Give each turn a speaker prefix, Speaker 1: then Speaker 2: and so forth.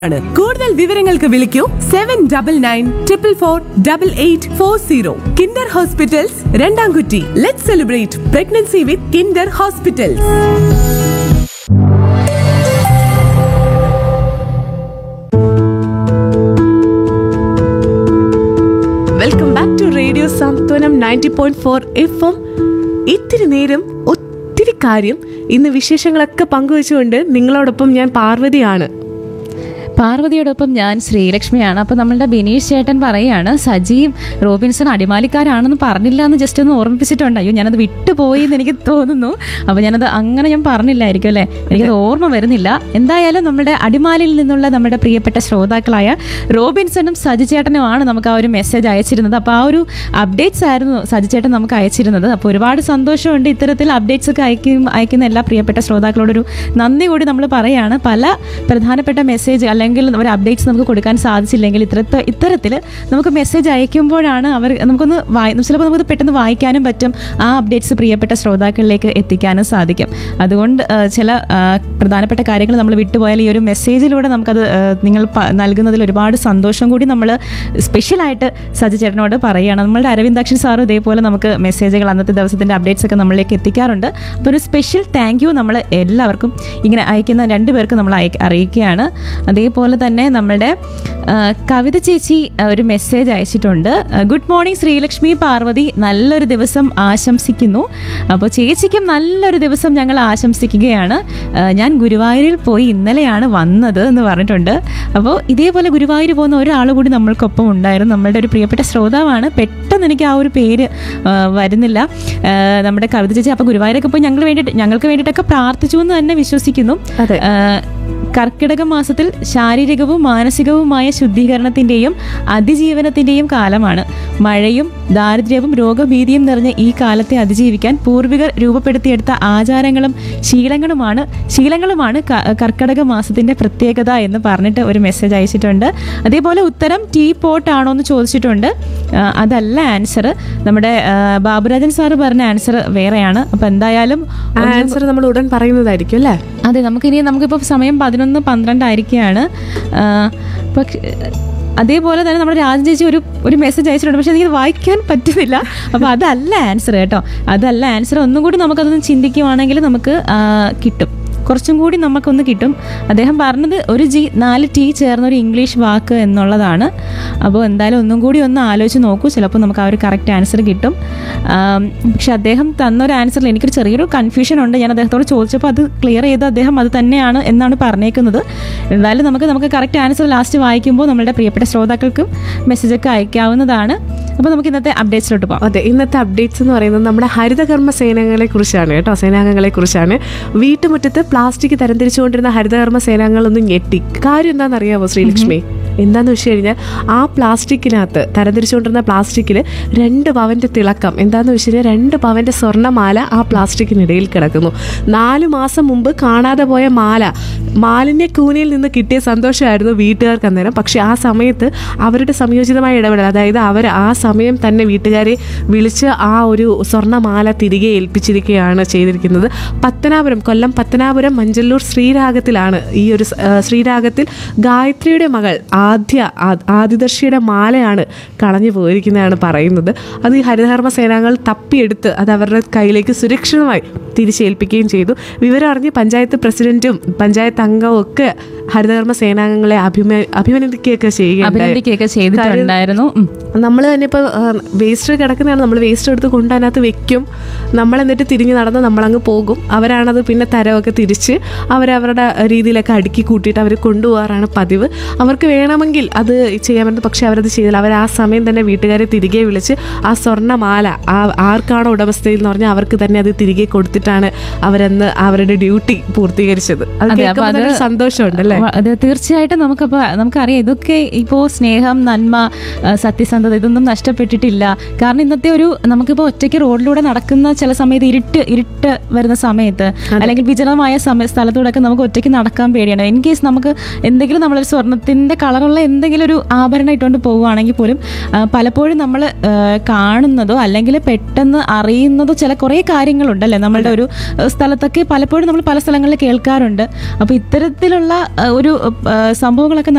Speaker 1: ആണ് കൂടുതൽ വിവരങ്ങൾക്ക് വിളിക്കൂ seven double nine triple four double eight four zero Kinder hospitals രണ്ടാംകുറ്റി let celebrate pregnancy with Kinder hospitals
Speaker 2: welcome back to radio Santhwanam ninety point four F M ഇത്തിരി നേരം ഒത്തിരി കാര്യം ഇന്ന് വിശേഷങ്ങളൊക്കെ പങ്കുവെച്ചുകൊണ്ട് നിങ്ങളോടൊപ്പം ഞാൻ പാർവതിയാണ്
Speaker 3: പാർവതിയോടൊപ്പം ഞാൻ ശ്രീലക്ഷ്മിയാണ് അപ്പോൾ നമ്മളുടെ ബിനീഷ് ചേട്ടൻ പറയാണ് സജീവ് റോബിൻസൺ അടിമാലിക്കാരാണെന്ന് പറഞ്ഞില്ല എന്ന് ജസ്റ്റ് ഒന്ന് ഓർമ്മിപ്പിച്ചിട്ടുണ്ട് അയ്യോ ഞാനത് വിട്ടുപോയി എന്ന് എനിക്ക് തോന്നുന്നു അപ്പോൾ ഞാനത് അങ്ങനെ ഞാൻ പറഞ്ഞില്ലായിരിക്കും അല്ലേ എനിക്കത് ഓർമ്മ വരുന്നില്ല എന്തായാലും നമ്മുടെ അടിമാലിയിൽ നിന്നുള്ള നമ്മുടെ പ്രിയപ്പെട്ട ശ്രോതാക്കളായ റോബിൻസണും സജി ചേട്ടനുമാണ് നമുക്ക് ആ ഒരു മെസ്സേജ് അയച്ചിരുന്നത് അപ്പോൾ ആ ഒരു അപ്ഡേറ്റ്സ് ആയിരുന്നു സജി ചേട്ടൻ നമുക്ക് അയച്ചിരുന്നത് അപ്പോൾ ഒരുപാട് സന്തോഷമുണ്ട് ഇത്തരത്തിൽ അപ്ഡേറ്റ്സ് ഒക്കെ അയക്കും അയക്കുന്ന എല്ലാ പ്രിയപ്പെട്ട ശ്രോതാക്കളോടൊരു നന്ദി കൂടി നമ്മൾ പറയാണ് പല പ്രധാനപ്പെട്ട മെസ്സേജ് അല്ലെങ്കിൽ ഒരു അപ്ഡേറ്റ്സ് നമുക്ക് കൊടുക്കാൻ സാധിച്ചില്ലെങ്കിൽ ഇത്തരത്തെ ഇത്തരത്തിൽ നമുക്ക് മെസ്സേജ് അയക്കുമ്പോഴാണ് അവർ നമുക്കൊന്ന് വായി ചിലപ്പോൾ നമുക്ക് പെട്ടെന്ന് വായിക്കാനും പറ്റും ആ അപ്ഡേറ്റ്സ് പ്രിയപ്പെട്ട ശ്രോതാക്കളിലേക്ക് എത്തിക്കാനും സാധിക്കും അതുകൊണ്ട് ആ, ചില ആ, പ്രധാനപ്പെട്ട കാര്യങ്ങൾ നമ്മൾ വിട്ടുപോയാൽ ഈ ഒരു മെസ്സേജിലൂടെ നമുക്കത് ആ, നിങ്ങൾ പ- നൽകുന്നതിൽ ഒരുപാട് സന്തോഷം കൂടി നമ്മൾ സ്പെഷ്യലായിട്ട് സജി ചേട്ടനോട് പറയുകയാണ് നമ്മളുടെ അരവിന്ദാക്ഷൻ സാറും ഇതേപോലെ നമുക്ക് മെസ്സേജുകൾ അന്നത്തെ ദിവസത്തിൻ്റെ അപ്ഡേറ്റ്സ് ഒക്കെ നമ്മളിലേക്ക് എത്തിക്കാറുണ്ട് അപ്പോൾ ഒരു സ്പെഷ്യൽ താങ്ക് യു നമ്മൾ എല്ലാവർക്കും ഇങ്ങനെ അയക്കുന്ന രണ്ട് പേർക്ക് നമ്മൾ അയ അറിയിക്കുകയാണ് അതേപോലെ തന്നെ നമ്മളുടെ ആ, കവിത ചേച്ചി ആ, ഒരു മെസ്സേജ് അയച്ചിട്ടുണ്ട് ഗുഡ് മോർണിംഗ് ശ്രീലക്ഷ്മി പാർവതി നല്ലൊരു ദിവസം ആശംസിക്കുന്നു അപ്പോൾ ചേച്ചിക്കും നല്ലൊരു ദിവസം ഞങ്ങൾ ആശംസിക്കുകയാണ് ആ, ഞാൻ ഗുരുവായൂരിൽ പോയി ഇന്നലെയാണ് വന്നത് എന്ന് പറഞ്ഞിട്ടുണ്ട് അപ്പോൾ ഇതേപോലെ ഗുരുവായൂർ പോകുന്ന ഒരാൾ കൂടി നമ്മൾക്കൊപ്പം ഉണ്ടായിരുന്നു നമ്മളുടെ ഒരു പ്രിയപ്പെട്ട ശ്രോതാവാണ് പെട്ടെന്ന് എനിക്ക് ആ ഒരു പേര് ആ, വരുന്നില്ല ആ, നമ്മുടെ കവിത ചേച്ചി അപ്പോൾ ഗുരുവായൂരൊക്കെ പോയി ഞങ്ങൾ വേണ്ടിയിട്ട് ഞങ്ങൾക്ക് വേണ്ടിയിട്ടൊക്കെ പ്രാർത്ഥിച്ചു എന്ന് തന്നെ വിശ്വസിക്കുന്നു
Speaker 2: അതെ.
Speaker 3: ആ, കർക്കിടക മാസത്തിൽ ശാരീരികവും മാനസികവുമായ ശുദ്ധീകരണത്തിന്റെയും അതിജീവനത്തിന്റെയും കാലമാണ് മഴയും ദാരിദ്ര്യവും രോഗഭീതിയും നിറഞ്ഞ ഈ കാലത്തെ അതിജീവിക്കാൻ പൂർവികർ രൂപപ്പെടുത്തിയെടുത്ത ആചാരങ്ങളും ശീലങ്ങളുമാണ് ശീലങ്ങളുമാണ് ക- കർക്കിടക മാസത്തിന്റെ പ്രത്യേകത എന്ന് പറഞ്ഞിട്ട് ഒരു മെസ്സേജ് അയച്ചിട്ടുണ്ട് അതേപോലെ ഉത്തരം ടീ പോട്ട് ആണോ എന്ന് ചോദിച്ചിട്ടുണ്ട് ആ, അതല്ല ആൻസർ നമ്മുടെ ആ, ബാബുരാജൻ സാറ് പറഞ്ഞ ആൻസർ വേറെയാണ് അപ്പൊ എന്തായാലും
Speaker 2: ആ ആൻസർ നമ്മൾ ഉടൻ പറയുന്നതായിരിക്കും അല്ലേ
Speaker 3: അതെ നമുക്കിനി നമുക്കിപ്പോൾ സമയം പതിനൊന്ന് പന്ത്രണ്ടായിരിക്കുകയാണ് ആ, പക്ഷേ അതേപോലെ തന്നെ നമ്മുടെ രാജൻ ചേച്ചി ഒരു ഒരു മെസ്സേജ് അയച്ചിട്ടുണ്ട് പക്ഷെ എനിക്ക് വായിക്കാൻ പറ്റുന്നില്ല അപ്പോൾ അതല്ല ആൻസർ കേട്ടോ അതല്ല ആൻസർ ഒന്നും കൂടി നമുക്കതൊന്ന് ചിന്തിക്കുവാണെങ്കിൽ നമുക്ക് ആ, കിട്ടും കുറച്ചും കൂടി നമുക്കൊന്ന് കിട്ടും അദ്ദേഹം പറഞ്ഞത് ഒരു ജി നാല് ടി ചേർന്ന ഒരു ഇംഗ്ലീഷ് വാക്ക് എന്നുള്ളതാണ് അപ്പോൾ എന്തായാലും ഒന്നും കൂടി ഒന്ന് ആലോചിച്ച് നോക്കൂ ചിലപ്പോൾ നമുക്ക് ആ ഒരു കറക്റ്റ് ആൻസർ കിട്ടും ആം, പക്ഷെ അദ്ദേഹം തന്നൊരു ആൻസറിൽ എനിക്കൊരു ചെറിയൊരു കൺഫ്യൂഷൻ ഉണ്ട് ഞാൻ അദ്ദേഹത്തോട് ചോദിച്ചപ്പോൾ അത് ക്ലിയർ ചെയ്ത് അദ്ദേഹം അത് തന്നെയാണ് എന്നാണ് പറഞ്ഞേക്കുന്നത് എന്തായാലും നമുക്ക് നമുക്ക് കറക്റ്റ് ആൻസർ ലാസ്റ്റ് വായിക്കുമ്പോൾ നമ്മുടെ പ്രിയപ്പെട്ട ശ്രോതാക്കൾക്കും മെസ്സേജൊക്കെ അയക്കാവുന്നതാണ് അപ്പോൾ നമുക്ക് ഇന്നത്തെ അപ്ഡേറ്റ്സിലോട്ട് പോകാം
Speaker 2: അതെ ഇന്നത്തെ അപ്ഡേറ്റ്സ് എന്ന് പറയുന്നത് നമ്മുടെ ഹരിതകർമ്മ സേനാംഗങ്ങളെ കുറിച്ചാണ് കേട്ടോ സേനാംഗങ്ങളെ കുറിച്ചാണ് വീട്ടുമുറ്റത്ത് പ്ലാസ്റ്റിക് തരംതിരിച്ചുകൊണ്ടിരുന്ന ഹരിതകർമ്മ സേനാംഗങ്ങളൊന്നും ഞെട്ടി കാര്യം എന്താണെന്ന് അറിയാമോ ശ്രീലക്ഷ്മി എന്താന്ന് വെച്ച് കഴിഞ്ഞാൽ ആ പ്ലാസ്റ്റിക്കിനകത്ത് തരംതിരിച്ചുകൊണ്ടിരുന്ന പ്ലാസ്റ്റിക്കിൽ രണ്ട് പവന്റെ തിളക്കം എന്താന്ന് വെച്ച് കഴിഞ്ഞാൽ രണ്ട് പവന്റെ സ്വർണ്ണമാല ആ പ്ലാസ്റ്റിക്കിനിടയിൽ കിടക്കുന്നു നാല് മാസം മുമ്പ് കാണാതെ പോയ മാല മാലിന്യ കൂനയിൽ നിന്ന് കിട്ടിയ സന്തോഷമായിരുന്നു വീട്ടുകാർക്ക് അന്നേരം പക്ഷെ ആ സമയത്ത് അവരുടെ സംയോജിതമായ ഇടപെടൽ അതായത് അവർ ആ സമയം തന്നെ വീട്ടുകാരെ വിളിച്ച് ആ ഒരു സ്വർണ്ണമാല തിരികെ ഏൽപ്പിച്ചിരിക്കുകയാണ് ചെയ്തിരിക്കുന്നത് പത്തനാപുരം കൊല്ലം പത്തനാപുരം മഞ്ചല്ലൂർ ശ്രീരാഗത്തിലാണ് ഈ ഒരു സ്- ആ, ശ്രീരാഗത്തിൽ ഗായത്രിയുടെ മകൾ ആദ്യ ആ- ആദിദർശിയുടെ മാലയാണ് കളഞ്ഞു പോയിരിക്കുന്നതാണ് പറയുന്നത് അത് ഈ ഹരിതകർമ്മ സേനാംഗങ്ങൾ തപ്പിയെടുത്ത് അത് അവരുടെ കയ്യിലേക്ക് സുരക്ഷിതമായി തിരിച്ചേൽപ്പിക്കുകയും ചെയ്തു വിവരം അറിഞ്ഞ് പഞ്ചായത്ത് പ്രസിഡന്റും പഞ്ചായത്ത് അംഗവും ഒക്കെ ഹരിതകർമ്മ സേനാംഗങ്ങളെ അഭിമ അഭിനന്ദിക്കുകയൊക്കെ ചെയ്യുകയുണ്ടായി
Speaker 3: അഭിനന്ദിക്കുകയൊക്കെ ചെയ്തിട്ടുണ്ടായിരുന്നു ഉം.
Speaker 2: നമ്മൾ തന്നെ ഇപ്പോൾ വേസ്റ്റ് കിടക്കുന്നതാണ് നമ്മൾ വേസ്റ്റ് എടുത്ത് കൊണ്ട് അതിനകത്ത് വെക്കും നമ്മൾ എന്നിട്ട് തിരിഞ്ഞ് നടന്ന് നമ്മളങ്ങ് പോകും അവരാണത് പിന്നെ തരമൊക്കെ തിരിച്ച് അവരവരുടെ രീതിയിലൊക്കെ അടുക്കി കൂട്ടിയിട്ട് അവർ കൊണ്ടുപോകാറാണ് പതിവ് അവർക്ക് വേണമെങ്കിൽ അത് ചെയ്യാൻ പറ്റും പക്ഷേ അവരത് ചെയ്തില്ല അവർ ആ സമയം തന്നെ വീട്ടുകാരെ തിരികെ വിളിച്ച് ആ സ്വർണ്ണമാല ആ ആർക്കാണോ ഉടമസ്ഥയിൽ എന്ന് പറഞ്ഞാൽ അവർക്ക് തന്നെ അത് തിരികെ കൊടുത്തിട്ടാണ് അവരന്ന് അവരുടെ ഡ്യൂട്ടി പൂർത്തീകരിച്ചത് അത്
Speaker 3: അതെ, അപ്പൊ
Speaker 2: കേൾക്കുമ്പോൾ
Speaker 3: അത്
Speaker 2: തന്നെ ഒരു സന്തോഷമുണ്ട് അല്ലേ
Speaker 3: അത് തീർച്ചയായിട്ടും നമുക്കപ്പോൾ നമുക്കറിയാം ഇതൊക്കെ ഇപ്പോൾ സ്നേഹം നന്മ ആ, സത്യസന്ധത ഇതൊന്നും നഷ്ടപ്പെട്ടിട്ടില്ല കാരണം ഇന്നത്തെ ഒരു നമുക്കിപ്പോൾ ഒറ്റയ്ക്ക് റോഡിലൂടെ നടക്കുന്ന ചില സമയത്ത് ഇരുട്ട് ഇരുട്ട് വരുന്ന സമയത്ത് അല്ലെങ്കിൽ വിജനമായ സമയ സ്ഥലത്തൂടെയൊക്കെ നമുക്ക് ഒറ്റയ്ക്ക് നടക്കാൻ പേടിയാണ് ഇൻ കേസ് നമുക്ക് എന്തെങ്കിലും നമ്മളൊരു സ്വർണത്തിന്റെ കളറുള്ള എന്തെങ്കിലും ഒരു ആഭരണം ഇട്ടുകൊണ്ട് പോവുകയാണെങ്കിൽ പോലും ആ, പലപ്പോഴും നമ്മൾ കാണുന്നതോ അല്ലെങ്കിൽ പെട്ടെന്ന് അറിയുന്നതോ ചില കുറേ കാര്യങ്ങളുണ്ടല്ലേ നമ്മളുടെ ഒരു ആ, സ്ഥലത്തൊക്കെ പലപ്പോഴും നമ്മൾ പല സ്ഥലങ്ങളിൽ കേൾക്കാറുണ്ട് അപ്പോൾ ഇത്തരത്തിലുള്ള ആ, ഒരു ആ, സംഭവങ്ങളൊക്കെ